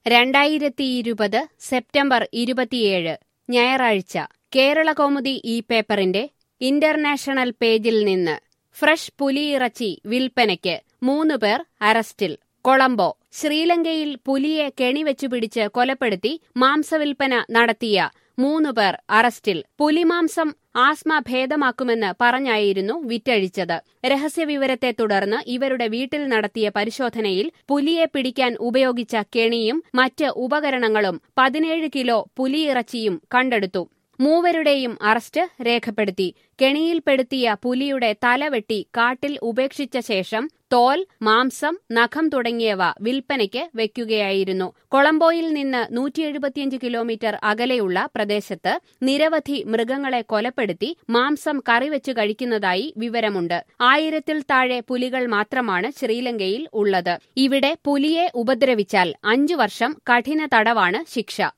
രണ്ടായിരത്തി ഇരുപത് സെപ്റ്റംബർ ഇരുപത്തിയേഴ് ഞായറാഴ്ച കേരളകൗമുദി ഈ പേപ്പറിന്റെ ഇന്റർനാഷണൽ പേജിൽ നിന്ന് ഫ്രഷ് പുലിയിറച്ചി വിൽപ്പനയ്ക്ക് മൂന്ന് പേർ അറസ്റ്റിൽ കൊളംബോ ശ്രീലങ്കയിൽ പുലിയെ കെണിവെച്ചു പിടിച്ച് കൊലപ്പെടുത്തി മാംസവിൽപ്പന നടത്തിയ മൂന്ന് പേർ അറസ്റ്റിൽ പുലിമാംസം ആസ്മ ഭേദമാക്കുമെന്ന് പറഞ്ഞായിരുന്നു വിറ്റഴിച്ചത് രഹസ്യവിവരത്തെ തുടർന്ന് ഇവരുടെ വീട്ടിൽ നടത്തിയ പരിശോധനയിൽ പുലിയെ പിടിക്കാൻ ഉപയോഗിച്ച കെണിയും മറ്റ് ഉപകരണങ്ങളും പതിനേഴ് കിലോ പുലിയിറച്ചിയും കണ്ടെടുത്തു മൂവരുടെയും അറസ്റ്റ് രേഖപ്പെടുത്തി കെണിയിൽപ്പെടുത്തിയ പുലിയുടെ തലവെട്ടി കാട്ടിൽ ഉപേക്ഷിച്ച ശേഷം തോൽ മാംസം നഖം തുടങ്ങിയവ വിൽപ്പനയ്ക്ക് വെക്കുകയായിരുന്നു കൊളംബോയിൽ നിന്ന് നൂറ്റി എഴുപത്തിയഞ്ച് കിലോമീറ്റർ അകലെയുള്ള പ്രദേശത്ത് നിരവധി മൃഗങ്ങളെ കൊലപ്പെടുത്തി മാംസം കറിവെച്ച് കഴിക്കുന്നതായി വിവരമുണ്ട് ആയിരത്തിൽ താഴെ പുലികൾ മാത്രമാണ് ശ്രീലങ്കയിൽ ഉള്ളത് ഇവിടെ പുലിയെ ഉപദ്രവിച്ചാൽ അഞ്ചു വർഷം കഠിന തടവാണ് ശിക്ഷ